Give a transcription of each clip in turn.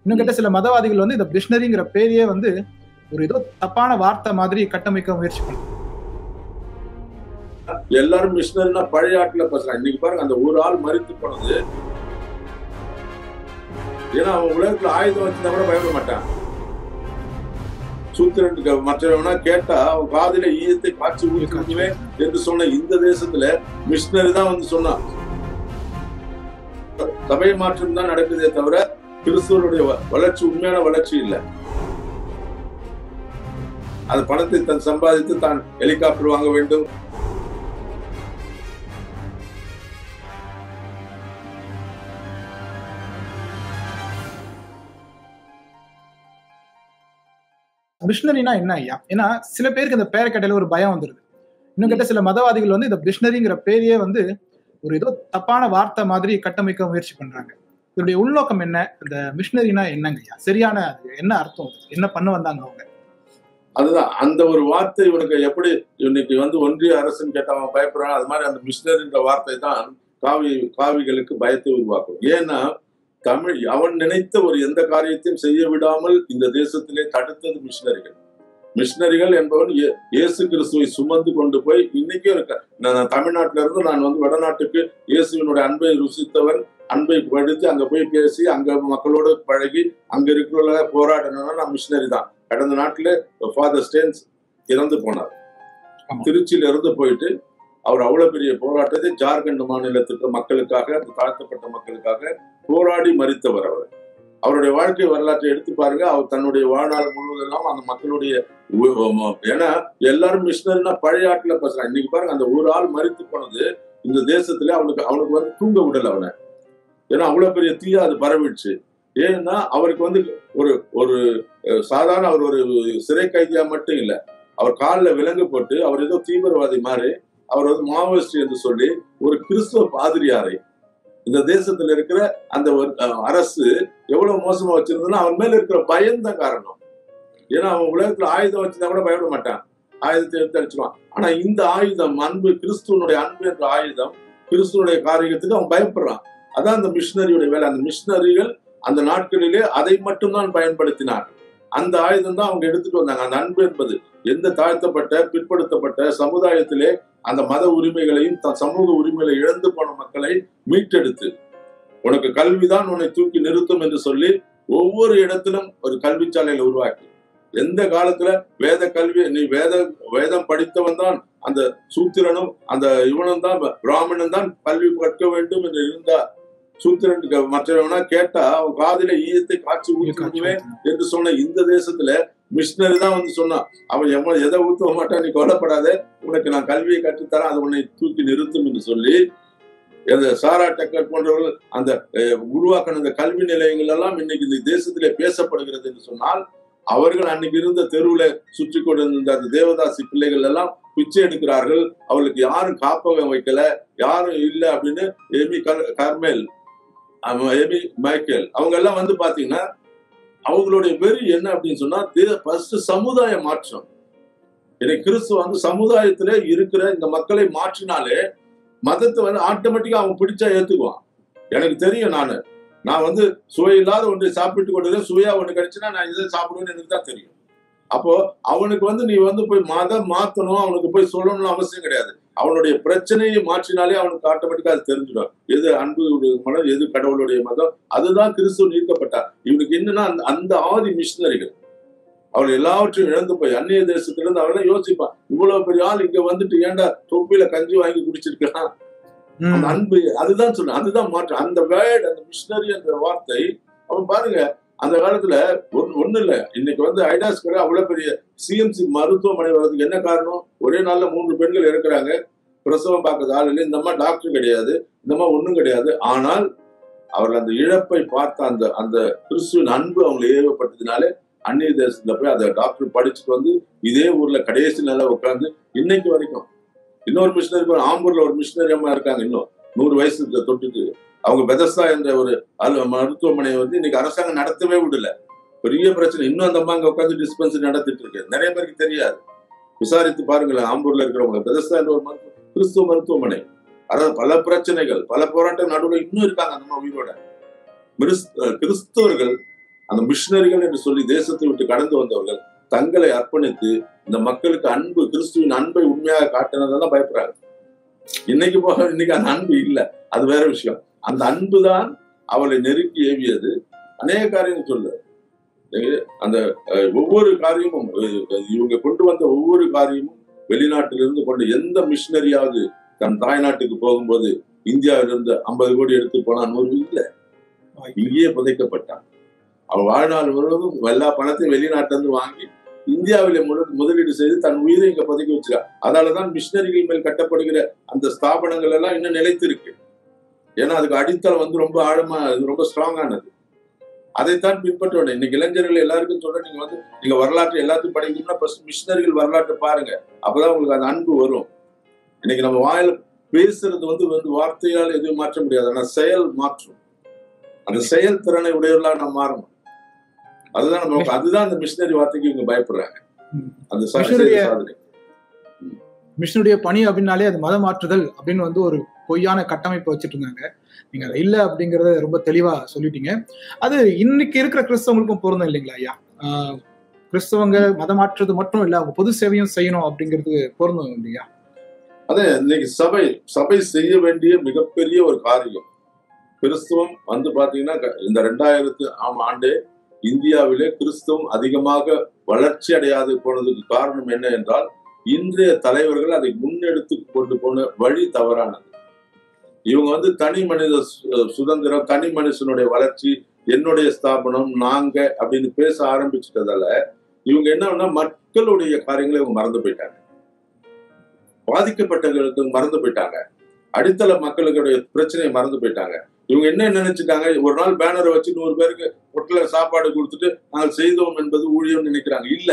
இன்னும் கேட்ட சில மதவாதிகள் வந்து இந்த மிஷினரிங்கிற பேரையே வந்து ஒரு ஏதோ தப்பான வார்த்தை மாதிரி கட்டமைக்க முயற்சி பண்ணுறாங்க எல்லாரும் மிஷினரினா பழைய ஆட்ல பேசுறாங்க இன்னைக்கு பாருங்க அந்த ஒரு ஆள் மறித்து போனது ஏன்னா அவன் உலகத்துல ஆயுதம் வச்சிருந்தா கூட பயப்பட மாட்டான் சூத்திரனுக்கு மற்றவனா கேட்டா அவன் காதில ஈயத்தை காய்ச்சி ஊற்றுவேன் என்று சொன்ன இந்த தேசத்துல மிஷினரி தான் வந்து சொன்னான் சபை மாற்றம் தான் நடக்குதே தவிர கிறிஸ்துவனுடைய வ- வளர்ச்சி உண்மையான வளர்ச்சி இல்லை அது பணத்தை தன் சம்பாதித்து தான் ஹெலிகாப்டர் வாங்க வேண்டும் மிஷினரினா என்ன ஐயா ஏன்னா சில பேருக்கு இந்த பேரை கேட்டாலே ஒரு பயம் வந்துருது இன்னும் கேட்ட சில மதவாதிகள் வந்து இந்த மிஷினரிங்கிற பேரையே வந்து ஒரு ஏதோ தப்பான வார்த்தை மாதிரி கட்டமைக்க முயற்சி பண்றாங்க இதனுடைய உள்நோக்கம் என்ன இந்த மிஷினரினா என்னங்க ஐயா சரியான அது என்ன அர்த்தம் அது? என்ன பண்ண வந்தாங்க அவங்க அதுதான் அந்த ஒரு வார்த்தை இவனுக்கு எப்படி இன்னைக்கு வந்து ஒன்றிய அரசுன்னு கேட்டா அவன் பயப்படுறான் அது மாதிரி அந்த மிஷினரின்ற வார்த்தை தான் காவி காவிகளுக்கு பயத்தை உருவாக்கும் ஏன்னா தமிழ் அவன் நினைத்த ஒரு எந்த காரியத்தையும் செய்ய விடாமல் இந்த தேசத்திலே தடுத்தது மிஷினரிகள் மிஷினரிகள் என்பவன் இயே- இயேசு கிறிஸ்துவை சுமந்து கொண்டு போய் இன்னைக்கும் இருக்க நான் தமிழ்நாட்டில இருந்து நான் வந்து வடநாட்டுக்கு இயேசுவினுடைய அன்பை ருசித்தவன் அன்பை படித்து அங்க போய் பேசி அங்க மக்களோடு பழகி அங்க இருக்கிறவங்கள போராடணும்னா நான் மிஷினரி தான் கடந்த நாட்டுல ஃபாதர் ஸ்டேன்ஸ் இறந்து போனார் ஆமா. திருச்சியில இருந்து போயிட்டு அவர் அவ்வளவு பெரிய போராட்டத்தை ஜார்க்கண்ட் மாநிலத்துக்கு மக்களுக்காக அந்த தாழ்த்தப்பட்ட மக்களுக்காக போராடி மறித்தவர் அவர் அவருடைய வாழ்க்கை வரலாற்றை எடுத்து பாருங்க அவர் தன்னுடைய வாழ்நாள் முழுவதெல்லாம் அந்த மக்களுடைய உ- உ- ஏன்னா எல்லாரும் மிஷினரினா பழைய ஆட்ல பேசுறாங்க இன்னைக்கு பாருங்க அந்த ஒரு ஆள் மறித்து போனது இந்த தேசத்துல அவனுக்கு அவனுக்கு வந்து தூங்க விடல அவனை ஏன்னா அவ்வளவு பெரிய தீயா அது பரவிடுச்சு ஏன்னா அவருக்கு வந்து ஒரு ஒரு அஹ், சாதாரண அவர் ஒரு சிறை கைதியா மட்டும் இல்ல அவர் காலில் விலங்கு போட்டு அவர் ஏதோ தீவிரவாதி மாதிரி அவர் வந்து மாவோயிஸ்ட் என்று சொல்லி ஒரு கிறிஸ்துவ பாதிரியாரை இந்த தேசத்துல இருக்கிற அந்த ஒரு, அஹ், அரசு எவ்வளவு மோசமா வச்சிருந்ததுன்னா அவன் மேல இருக்கிற பயம்தான் காரணம் ஏன்னா அவன் உலகத்துல ஆயுதம் வச்சிருந்தா கூட பயப்பட மாட்டான் ஆயுதத்தை எடுத்து அடிச்சிருவான் ஆனா இந்த ஆயுதம் அன்பு கிறிஸ்துவனுடைய அன்பு என்ற ஆயுதம் கிறிஸ்துவனுடைய காரியத்துக்கு அவன் பயப்படுறான் அதான் அந்த மிஷினரியுடைய வேலை அந்த மிஷினரிகள் அந்த நாட்களிலே அதை மட்டும்தான் பயன்படுத்தினார் அந்த ஆயுதம் தான் அவங்க எடுத்துட்டு வந்தாங்க அந்த அன்பு என்பது எந்த தாழ்த்தப்பட்ட பிற்படுத்தப்பட்ட சமுதாயத்திலே அந்த மத உரிமைகளையும் த- சமூக உரிமைகளை இழந்து போன மக்களை மீட்டெடுத்து உனக்கு கல்விதான் உன்னை தூக்கி நிறுத்தும் என்று சொல்லி ஒவ்வொரு இடத்திலும் ஒரு கல்விச்சாலையில உருவாக்கி எந்த காலத்துல வேத கல்வி நீ வேத வேதம் படித்தவன் தான் அந்த சூத்திரனும் அந்த இவனும் தான் பிராமணன் தான் கல்வி கற்க வேண்டும் என்று இருந்தா சூத்திரனுக்கு மற்றவனா கேட்டா அவன் காதில ஈயத்தை காய்ச்சி ஊற்றுவேன் என்று சொன்ன இந்த தேசத்துல மிஷினரி தான் வந்து சொன்னான் அவன் எவன் எதை ஊத்துவ மாட்டான் நீ கவலைப்படாத உனக்கு நான் கல்வியை கற்றுத்தரேன் அது உன்னை தூக்கி நிறுத்தும் என்று சொல்லி அந்த சாரா டக்கர் போன்றவர்கள் அந்த அஹ், உருவாக்கின அந்த கல்வி நிலையங்கள் எல்லாம் இன்னைக்கு இந்த தேசத்திலே பேசப்படுகிறது என்று சொன்னால் அவர்கள் அன்னைக்கு இருந்த தெருவுல சுற்றி கொண்டிருந்த அந்த தேவதாசி பிள்ளைகள் எல்லாம் பிச்சை எடுக்கிறார்கள் அவர்களுக்கு யாரும் காப்பகம் வைக்கல யாரும் இல்லை அப்படின்னு எமி கர்- கர்மேல் அவன் எமி மைக்கேல் அவங்க எல்லாம் வந்து பாத்தீங்கன்னா அவங்களுடைய வெறி என்ன அப்படின்னு சொன்னா ஃபர்ஸ்ட் சமுதாய மாற்றம் இன்னைக்கு கிறிஸ்துவ வந்து சமுதாயத்துல இருக்கிற இந்த மக்களை மாற்றினாலே மதத்தை வந்து ஆட்டோமேட்டிக்கா அவன் பிடிச்சா ஏத்துக்குவான் எனக்கு தெரியும் நானு நான் வந்து சுவை இல்லாத ஒன்றை சாப்பிட்டு கொண்டு சுவையா ஒன்று கிடைச்சுன்னா நான் இதை சாப்பிடுவேன்னு எனக்கு தான் தெரியும் அப்போ அவனுக்கு வந்து நீ வந்து போய் மதம் மாத்தணும் அவனுக்கு போய் சொல்லணும்னு அவசியம் கிடையாது அவனுடைய பிரச்சனையை மாற்றினாலே அவனுக்கு ஆட்டோமேட்டிக்கா அது தெரிஞ்சிடும் எது அன்புடைய மதம் எது கடவுளுடைய மதம் அதுதான் கிறிஸ்துவ நீக்கப்பட்டார் இவனுக்கு என்னன்னா அந்த அந்த ஆதி மிஷினரிகள் அவள் எல்லாவற்றையும் இழந்து போய் அந்நிய தேசத்துல இருந்து அவெல்லாம் யோசிப்பான் இவ்வளவு பெரிய ஆள் இங்க வந்துட்டு ஏன்டா தொப்பியில கஞ்சி வாங்கி குடிச்சிருக்கான் அந்த அன்பு அதுதான் சொன்ன அதுதான் மாற்றம் அந்த வேர்ட் அந்த மிஷினரி என்ற வார்த்தை அவன் பாருங்க அந்த காலத்துல ஒன்னு ஒண்ணு இல்ல இன்னைக்கு வந்து ஐடாஸ் கூட அவ்வளவு பெரிய சிஎம்சி மருத்துவமனை வர்றதுக்கு என்ன காரணம் ஒரே நாள்ல மூன்று பெண்கள் இருக்கிறாங்க பிரசவம் பார்க்கறது ஆள் இல்லை இந்த மாதிரி டாக்டர் கிடையாது இந்த மாதிரி ஒண்ணும் கிடையாது ஆனால் அவர்கள் அந்த இழப்பை பார்த்த அந்த அந்த கிறிஸ்துவின் அன்பு அவங்களை ஏவப்பட்டதுனாலே அந்நிய தேசத்துல போய் அந்த டாக்டர் படிச்சுட்டு வந்து இதே ஊர்ல கடைசி நாள உட்காந்து இன்னைக்கு வரைக்கும் இன்னொரு மிஷினரி ஆம்பூர்ல ஒரு மிஷினரி அம்மா இருக்காங்க இன்னும் நூறு வயசு தொட்டுட்டு அவங்க பெதஸ்தா என்ற ஒரு அலு மருத்துவமனையை வந்து இன்னைக்கு அரசாங்கம் நடத்தவே விடல பெரிய பிரச்சனை இன்னும் அந்த அம்மா அங்க உட்காந்து டிஸ்பென்சரி நடத்திட்டு இருக்கு நிறைய பேருக்கு தெரியாது விசாரித்து பாருங்களேன் ஆம்பூர்ல இருக்கிறவங்க பெதஸ்தா என்ற ஒரு மருத்துவ கிறிஸ்துவ மருத்துவமனை அதாவது பல பிரச்சனைகள் பல போராட்ட நடுவில் இன்னும் இருக்காங்க அந்த அம்மா உயிரோட கிறிஸ்- அஹ் கிறிஸ்தவர்கள் அந்த மிஷினரிகள் என்று சொல்லி தேசத்தை விட்டு கடந்து வந்தவர்கள் தங்களை அர்ப்பணித்து இந்த மக்களுக்கு அன்பு கிறிஸ்துவின் அன்பை உண்மையாக காட்டினதான் பயப்படுறாங்க இன்னைக்கு போக இன்னைக்கு அந்த அன்பு இல்ல அது வேற விஷயம் அந்த அன்பு தான் அவளை நெருக்கி ஏவியது அநேக காரியங்கள் சொல்லு அந்த அஹ், ஒவ்வொரு காரியமும் அஹ், இவங்க கொண்டு வந்த ஒவ்வொரு காரியமும் வெளிநாட்டிலிருந்து கொண்டு எந்த மிஷினரியாவது தன் தாய்நாட்டுக்கு போகும்போது இந்தியாவிலிருந்து ஐம்பது கோடி எடுத்து போனான் நூறு இல்ல இங்கேயே புதைக்கப்பட்டான் அவன் வாழ்நாள் முழுவதும் எல்லா பணத்தையும் வெளிநாட்டுல இருந்து வாங்கி இந்தியாவிலே முழு முதலீடு செய்து தன் உயிரை இங்க பதுக்கி வச்சிருக்கான் அதனாலதான் மிஷினரிகள் மேல் கட்டப்படுகிற அந்த ஸ்தாபனங்கள் எல்லாம் இன்னும் நிலைத்திருக்கு ஏன்னா அதுக்கு அடித்தளம் வந்து ரொம்ப ஆழமா இது ரொம்ப ஸ்ட்ராங்கானது அதைத்தான் பின்பற்ற வேண்டும் இன்னைக்கு இளைஞர்கள் எல்லாருக்கும் சொல்றேன் நீங்க வந்து நீங்க வரலாற்று எல்லாத்தையும் படிக்கணும்னா ஃபர்ஸ்ட் மிஷினரிகள் வரலாற்றை பாருங்க அப்பதான் உங்களுக்கு அந்த அன்பு வரும் இன்னைக்கு நம்ம வாயில பேசுறது வந்து வந்து வார்த்தையால் எதுவும் மாற்ற முடியாது ஆனா செயல் மாற்றும் அந்த செயல் திறனை உடையவர்களா நம்ம மாறணும் அதுதான் நம்ம அதுதான் அந்த மிஷினரி வார்த்தைக்கு இவங்க பயப்படுறாங்க ம். அந்த சா- மிஷனரிய- செய்த சாதனை மிஷனுடைய பணி அப்படின்னாலே அது மத மாற்றுதல் அப்படின்னு வந்து ஒரு பொய்யான கட்டமைப்பை வச்சுட்டு இருந்தாங்க நீங்க அதை இல்ல அப்படிங்கறத ரொம்ப தெளிவா சொல்லிட்டீங்க அது இன்னைக்கு இருக்கிற கிறிஸ்தவங்களுக்கும் பொருந்தும் இல்லைங்களா ஐயா ஆஹ் கிறிஸ்தவங்க மதம் மாற்றுறது மட்டும் இல்ல அவங்க பொது சேவையும் செய்யணும் அப்படிங்கிறது பொருந்தும் இல்லையா அதே இன்னைக்கு சபை சபை செய்ய வேண்டிய மிகப்பெரிய ஒரு காரியம் கிறிஸ்துவம் வந்து பாத்தீங்கன்னா க- இந்த ரெண்டாயிரத்து ஆம் ஆண்டு இந்தியாவிலே கிறிஸ்துவம் அதிகமாக வளர்ச்சி அடையாது போனதுக்கு காரணம் என்ன என்றால் இன்றைய தலைவர்கள் அதை முன்னெடுத்து கொண்டு போன வழி தவறானது இவங்க வந்து தனி மனித சு- சுதந்திரம் தனி மனுஷனுடைய வளர்ச்சி என்னுடைய ஸ்தாபனம் நாங்க அப்படின்னு பேச ஆரம்பிச்சிட்டதால இவங்க என்னன்னா மக்களுடைய காரியங்களை இவங்க மறந்து போயிட்டாங்க பாதிக்கப்பட்டவர்களுக்கு மறந்து போயிட்டாங்க அடித்தள மக்களுடைய பிரச்சனையை மறந்து போயிட்டாங்க இவங்க என்ன நினைச்சிட்டாங்க ஒரு நாள் பேனரை வச்சு நூறு பேருக்கு ஒட்டல சாப்பாடு கொடுத்துட்டு நாங்கள் செய்தோம் என்பது ஊழியம் நினைக்கிறாங்க இல்ல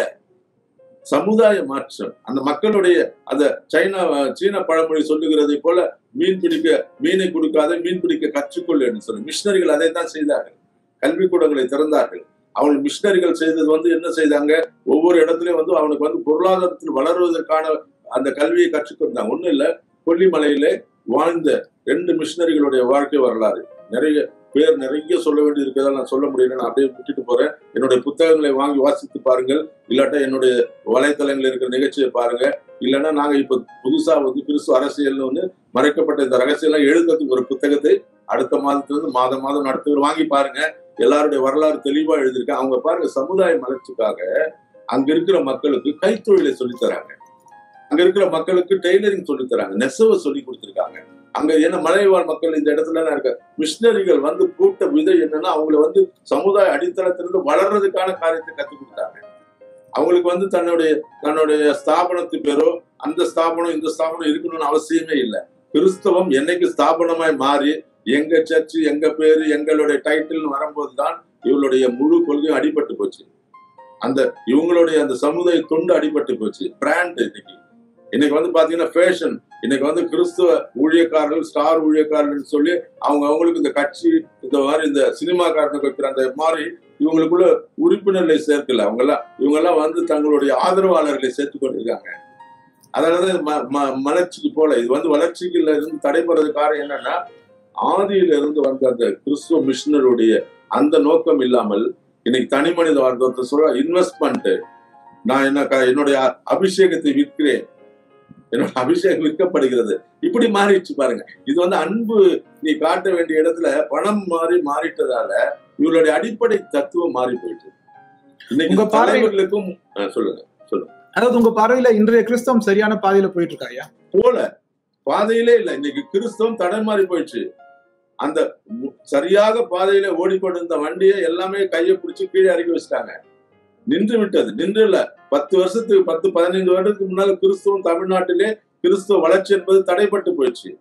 சமுதாய மாற்றம் அந்த மக்களுடைய அந்த சைனா சீன பழமொழி சொல்லுகிறதை போல மீன் பிடிக்க மீனை கொடுக்காத மீன் பிடிக்க கற்றுக்கொள் என்று சொல்லி மிஷினரிகள் அதை தான் செய்தார்கள் கல்விக்கூடங்களை திறந்தார்கள் அவங்க மிஷினரிகள் செய்தது வந்து என்ன செய்தாங்க ஒவ்வொரு இடத்துலயும் வந்து அவனுக்கு வந்து பொருளாதாரத்தில் வளருவதற்கான அந்த கல்வியை கற்றுக்கொண்டாங்க ஒண்ணும் இல்ல கொல்லிமலையிலே வாழ்ந்த ரெண்டு மிஷினரிகளுடைய வாழ்க்கை வரலாறு நிறைய பேர் நிறைய சொல்ல வேண்டி இருக்கிறதால நான் சொல்ல முடியல நான் அப்படியே விட்டுட்டு போறேன் என்னுடைய புத்தகங்களை வாங்கி வாசித்து பாருங்கள் இல்லாட்டா என்னுடைய வலைத்தளங்கள் இருக்கிற நிகழ்ச்சியை பாருங்க இல்லைன்னா நாங்க இப்ப புதுசா வந்து கிறிஸ்து அரசியல்னு வந்து மறைக்கப்பட்ட இந்த ரகசியம் எழுதுறதுக்கு ஒரு புத்தகத்தை அடுத்த மாதத்திலிருந்து மாதம் மாதம் நடத்துகிற வாங்கி பாருங்க எல்லாருடைய வரலாறு தெளிவா எழுதியிருக்கேன் அவங்க பாருங்க சமுதாய வளர்ச்சிக்காக அங்க இருக்கிற மக்களுக்கு கைத்தொழிலை சொல்லித் தராங்க அங்க இருக்கிற மக்களுக்கு டெய்லரிங் சொல்லித் தராங்க நெசவை சொல்லி கொடுத்திருக்காங்க அங்க ஏன்னா மலைவாழ் மக்கள் இந்த இடத்துல இருக்க மிஷினரிகள் வந்து கூட்ட விதை என்னன்னா அவங்கள வந்து சமுதாய அடித்தளத்திலிருந்து வளர்றதுக்கான காரியத்தை கத்துக் கொடுத்தாங்க அவங்களுக்கு வந்து தன்னுடைய தன்னுடைய ஸ்தாபனத்து பேரோ அந்த ஸ்தாபனம் இந்த ஸ்தாபனம் இருக்கணும்னு அவசியமே இல்லை கிறிஸ்தவம் என்னைக்கு ஸ்தாபனமாய் மாறி எங்க சர்ச்சு எங்க பேரு எங்களுடைய டைட்டில் வரும்போது தான் இவளுடைய முழு கொள்கையும் அடிபட்டு போச்சு அந்த இவங்களுடைய அந்த சமுதாய தொண்டு அடிபட்டு போச்சு பிராண்ட் இன்னைக்கு இன்னைக்கு வந்து பாத்தீங்கன்னா ஃபேஷன் இன்னைக்கு வந்து கிறிஸ்துவ ஊழியக்காரர்கள் ஸ்டார் ஊழியக்காரர்கள் சொல்லி அவங்க அவங்களுக்கு இந்த கட்சி இந்த மாதிரி இந்த சினிமாக்காரனுக்கு வைக்கிற அந்த மாதிரி இவங்களுக்குள்ள உறுப்பினர்களை சேர்க்கல அவங்க எல்லாம் இவங்க எல்லாம் வந்து தங்களுடைய ஆதரவாளர்களை சேர்த்து கொண்டிருக்காங்க அதனாலதான் இது ம- ம- மலர்ச்சிக்கு போல இது வந்து வளர்ச்சிக்குள்ள இருந்து தடைபடுறது காரணம் என்னன்னா ஆதியில இருந்து வந்த அந்த கிறிஸ்துவ மிஷினருடைய அந்த நோக்கம் இல்லாமல் இன்னைக்கு தனி மனித வாழ்க்கை சொல்ற இன்வெஸ்ட்மெண்ட் நான் என்ன க- என்னுடைய அ- அபிஷேகத்தை விற்கிறேன் என்னோட அபிஷேகம் விற்கப்படுகிறது இப்படி மாறிடுச்சு பாருங்க இது வந்து அன்பு நீ காட்ட வேண்டிய இடத்துல பணம் மாறி மாறிட்டதால இவர்களுடைய அடிப்படை தத்துவம் மாறி போயிட்டு இன்னைக்கு உங்க பார்வை- தலைவர்களுக்கும் ஆ, சொல்லுங்க அதாவது உங்க பார்வையில இன்றைய கிறிஸ்தவம் சரியான பாதையில போயிட்டு இருக்கா ஐயா போல பாதையிலே இல்ல இன்னைக்கு கிறிஸ்தவம் தடை மாறி போயிடுச்சு அந்த மு- சரியாக பாதையில ஓடிக்கொண்டிருந்த வண்டியை எல்லாமே கையை பிடிச்சு கீழே இறக்கி வச்சுட்டாங்க நின்று விட்டது நின்று இல்ல பத்து வருஷத்துக்கு பத்து பதினைந்து வருடத்துக்கு முன்னால கிறிஸ்துவம் தமிழ்நாட்டிலே கிறிஸ்துவ வளர்ச்சி என்பது தடைப்பட்டு போயிடுச்சு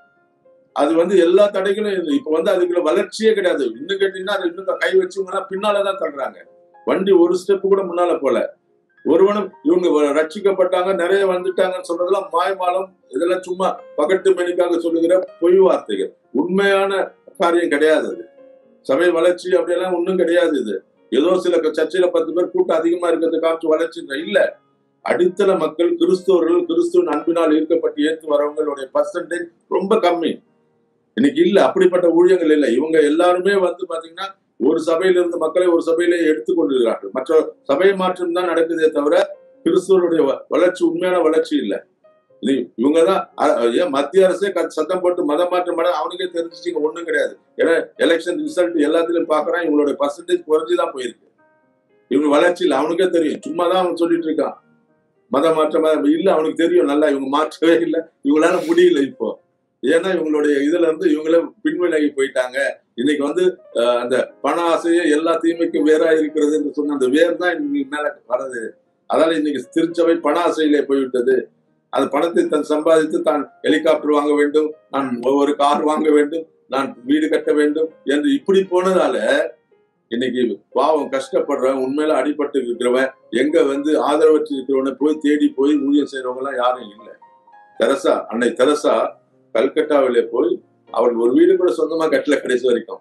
அது வந்து எல்லா தடைகளும் இருக்கு. இப்ப வந்து அதுக்குள்ள வளர்ச்சியே கிடையாது இன்னும் கேட்டீங்கன்னா அது இன்னும் கை வச்சவங்கன்னா பின்னாலதான் தள்ளுறாங்க வண்டி ஒரு ஸ்டெப் கூட முன்னால போல ஒருவனும் இவங்க வ- ரட்சிக்கப்பட்டாங்க நிறைய வந்துட்டாங்கன்னு சொல்றதெல்லாம் மாய்மாலம் இதெல்லாம் சும்மா பகட்டு மணிக்காக சொல்லுகிற பொய் வார்த்தைகள் உண்மையான காரியம் கிடையாது அது சபை வளர்ச்சி அப்படியெல்லாம் ஒண்ணும் கிடையாது இது ஏதோ சில க- சர்ச்சையில பத்து பேர் கூட்டம் அதிகமா இருக்கிறது காமிச்சு வளர்ச்சி இல்ல அடித்தள மக்கள் கிறிஸ்தவர்கள் கிறிஸ்துவின் அன்பினால் ஈர்க்கப்பட்டு ஏற்று வரவங்களுடைய பர்சன்டேஜ் ரொம்ப கம்மி இன்னைக்கு இல்ல அப்படிப்பட்ட ஊழியங்கள் இல்ல இவங்க எல்லாருமே வந்து பாத்தீங்கன்னா ஒரு சபையிலிருந்து மக்களை ஒரு சபையிலே எடுத்துக்கொண்டிருக்கிறார்கள் மற்ற சபை மாற்றம் தான் நடக்குதே தவிர கிறிஸ்துவருடைய வ- வளர்ச்சி உண்மையான வளர்ச்சி இல்லை இது இவங்க தான் ஏன் மத்திய அரசே க- சத்தம் போட்டு மதம் மாற்றம் பண்ண அவனுக்கே தெரிஞ்சிச்சு இங்க ஒண்ணும் கிடையாது ஏன்னா எலெக்ஷன் ரிசல்ட் எல்லாத்துலயும் பாக்குறான் இவங்களோட பர்சன்டேஜ் குறைஞ்சுதான் போயிருக்கு இவங்க வளர்ச்சி இல்லை அவனுக்கே தெரியும் சும்மா தான் அவன் சொல்லிட்டு இருக்கான் மத மாற்றம் மதம் இல்ல அவனுக்கு தெரியும் நல்லா இவங்க மாற்றவே இல்லை இவங்களால முடியல இப்போ ஏன்னா இவங்களுடைய இதுல இருந்து இவங்களே பின்விலகி போயிட்டாங்க இன்னைக்கு வந்து அஹ், அந்த பண ஆசையே எல்லா தீமைக்கும் வேறா இருக்கிறது என்று சொன்ன அந்த வேர் தான் இன்னைக்கு மேல வருது அதனால இன்னைக்கு திருச்சபை பண ஆசையிலே போய்விட்டது அந்த பணத்தை தன் சம்பாதித்து தான் ஹெலிகாப்டர் வாங்க வேண்டும் நான் ஒவ்வொரு கார் வாங்க வேண்டும் நான் வீடு கட்ட வேண்டும் என்று இப்படி போனதால இன்னைக்கு பாவம் கஷ்டப்படுறவன் உண்மையில அடிபட்டு இருக்கிறவன் எங்க வந்து ஆதரவற்று இருக்கிறவனை போய் தேடி போய் ஊழியம் செய்யறவங்க எல்லாம் யாரும் இல்லை தெரசா அன்னை தெரசா கல்கட்டாவிலே போய் அவர்கள் ஒரு வீடு கூட சொந்தமா கட்டல கடைசி வரைக்கும்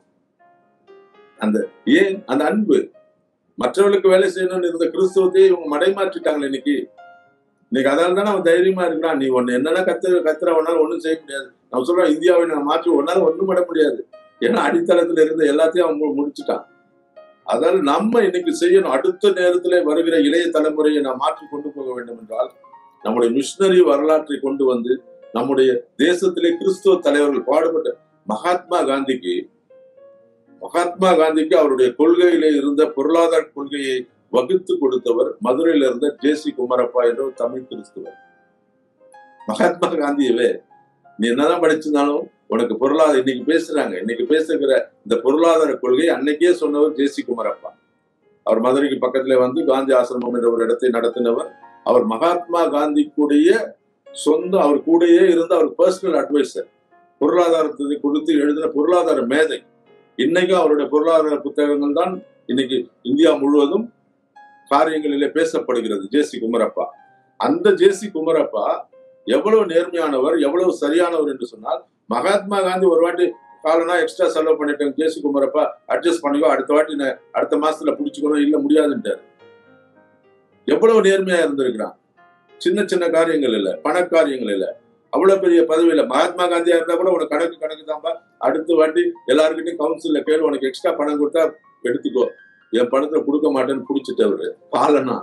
அந்த ஏன் அந்த அன்பு மற்றவர்களுக்கு வேலை செய்யணும்னு இருந்த கிறிஸ்துவத்தையே இவங்க மடைமாற்றிட்டாங்க இன்னைக்கு இன்னைக்கு அதனால தானே அவன் தைரியமா இருக்கிறான் நீ ஒன்னு என்னென்ன கத்து கத்துறவனால ஒண்ணும் செய்ய முடியாது நம்ம சொல்றோம் இந்தியாவை நான் மாற்றி ஒன்னால ஒண்ணும் பண்ண முடியாது ஏன்னா அடித்தளத்துல இருந்த எல்லாத்தையும் அவன் மு- முடிச்சுட்டான் அதனால நம்ம இன்னைக்கு செய்யணும் அடுத்த நேரத்துல வருகிற இளைய தலைமுறையை நாம் மாற்றி கொண்டு போக வேண்டும் என்றால் நம்முடைய மிஷினரி வரலாற்றை கொண்டு வந்து நம்முடைய தேசத்திலே கிறிஸ்துவ தலைவர்கள் பாடுபட்ட மகாத்மா காந்திக்கு மகாத்மா காந்திக்கு அவருடைய கொள்கையிலே இருந்த பொருளாதார கொள்கையை வகுத்து கொடுத்தவர் மதுரையில இருந்த ஜேசி குமரப்பா என்ற ஒரு தமிழ் கிறிஸ்துவர் மகாத்மா காந்தியவே நீ என்னதான் படிச்சிருந்தாலும் உனக்கு பொருளாதார இன்னைக்கு பேசுறாங்க இன்னைக்கு பேசுகிற இந்த பொருளாதார கொள்கை அன்னைக்கே சொன்னவர் ஜேசி குமரப்பா அவர் மதுரைக்கு பக்கத்துல வந்து காந்தி ஆசிரமம் என்ற ஒரு இடத்தை நடத்தினவர் அவர் மகாத்மா காந்திக்குடைய சொந்த அவர் கூடயே இருந்த அவர் பர்சனல் அட்வைசர் பொருளாதாரத்தை குறித்து எழுதின பொருளாதார மேதை இன்னைக்கும் அவருடைய பொருளாதார புத்தகங்கள் தான் இன்னைக்கு இந்தியா முழுவதும் காரியங்களிலே பேசப்படுகிறது ஜேசி குமரப்பா அந்த ஜேசி குமரப்பா எவ்வளவு நேர்மையானவர் எவ்வளவு சரியானவர் என்று சொன்னால் மகாத்மா காந்தி ஒரு வாட்டி காலனா எக்ஸ்ட்ரா செலவு பண்ணிட்டேன் ஜேசி குமரப்பா அட்ஜஸ்ட் பண்ணிக்கோ அடுத்த வாட்டி நான் அடுத்த மாசத்துல புடிச்சுக்கணும் இல்ல முடியாதுன்ட்டாரு எவ்வளவு நேர்மையா இருந்திருக்கிறான் சின்ன சின்ன காரியங்கள் இல்ல பணக்காரியங்கள் இல்ல அவ்வளவு பெரிய பதவியில மகாத்மா காந்தியா இருந்தா கூட உனக்கு கணக்கு கணக்கு தான்பா அடுத்த வாட்டி எல்லாருக்கிட்டையும் கவுன்சில்ல கேளு உனக்கு எக்ஸ்ட்ரா பணம் கொடுத்தா எடுத்துக்கோ என் பணத்தை கொடுக்க மாட்டேன்னு புடிச்சிட்டவரு காலனா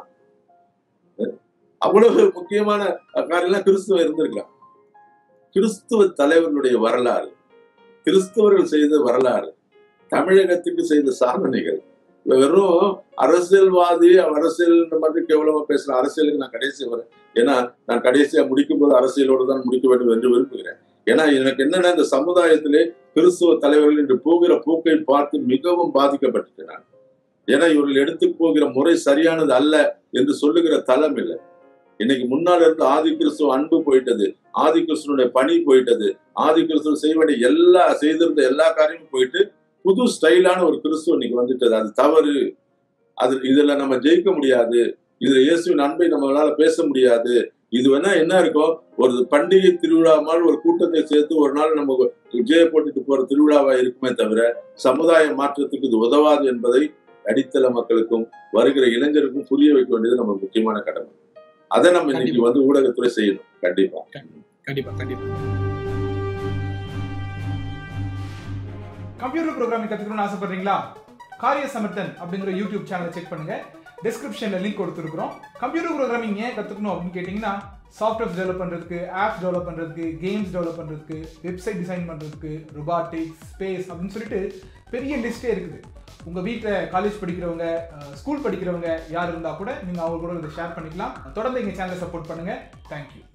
அவ்வளவு முக்கியமான காரியம்லாம் கிறிஸ்துவ இருந்திருக்கலாம் கிறிஸ்துவ தலைவர்களுடைய வரலாறு கிறிஸ்தவர்கள் செய்த வரலாறு தமிழகத்துக்கு செய்த சாதனைகள் வெறும் அரசியல்வாதி அரசியல் மட்டும் கேவலமா பேசுற அரசியலுக்கு நான் கடைசி வரேன் ஏன்னா நான் கடைசியா முடிக்கும் போது அரசியலோடு தான் முடிக்க வேண்டும் என்று விரும்புகிறேன் ஏன்னா எனக்கு என்னன்னா இந்த சமுதாயத்திலே கிறிஸ்துவ தலைவர்கள் இன்று போகிற போக்கை பார்த்து மிகவும் பாதிக்கப்பட்டுட்டேன் நான் ஏன்னா இவர்கள் எடுத்து போகிற முறை சரியானது அல்ல என்று சொல்லுகிற தளம் இல்லை இன்னைக்கு முன்னால் இருந்து ஆதி கிறிஸ்துவ அன்பு போயிட்டது ஆதி கிறிஸ்துவனுடைய பணி போயிட்டது ஆதி கிறிஸ்துவ செய்ய வேண்டிய எல்லா செய்திருந்த எல்லா காரியமும் போயிட்டு புது ஸ்டைலான ஒரு கிறிஸ்துவ இன்னைக்கு வந்துட்டது அது தவறு அது இதுல நம்ம ஜெயிக்க முடியாது இதுல இயேசுவின் அன்பை நம்மளால பேச முடியாது இது வேணா என்ன இருக்கும் ஒரு பண்டிகை திருவிழா மாதிரி ஒரு கூட்டத்தை சேர்த்து ஒரு நாள் நம்ம ஜெய போட்டுட்டு போற திருவிழாவா இருக்குமே தவிர சமுதாய மாற்றத்துக்கு இது உதவாது என்பதை அடித்தள மக்களுக்கும் வருகிற இளைஞருக்கும் புரிய வைக்க வேண்டியது நம்ம முக்கியமான கடமை அதை நம்ம இன்னைக்கு கண்டிப்பா. வந்து ஊடகத்துறை செய்யணும் கண்டிப்பா கண்டிப்பா கண்டிப்பா கம்ப்யூட்டர் ப்ரோக்ராமிங் கத்துக்கணும்னு ஆசைப்படுறீங்களா காரிய சமர்த்தன் அப்படிங்கிற யூடியூப் சேனலை செக் பண்ணுங்க டிஸ்கிரிப்ஷன்ல லிங்க் கொடுத்துருக்கோம் கம்ப்யூட்டர் ப்ரோக்ராமிங் ஏன் கத்துக்கணும் அப்படின்னு கேட்டிங்கன்னா சாஃப்ட்வேர் டெவலப் பண்றதுக்கு ஆப்ஸ் டெவலப் பண்றதுக்கு கேம்ஸ் டெவலப் பண்றதுக்கு வெப்சைட் டிசைன் பண்றதுக்கு ரொபாட்டிக்ஸ் ஸ்பேஸ் அப்படின்னு சொல்லிட்டு பெரிய லிஸ்டே இருக்குது உங்க வீட்டில் காலேஜ் படிக்கிறவங்க ஸ்கூல் படிக்கிறவங்க யார் இருந்தா கூட நீங்க அவங்க கூட இதை ஷேர் பண்ணிக்கலாம் தொடர்ந்து எங்க சேனலை சப்போர்ட் பண்ணுங்க தேங்க்யூ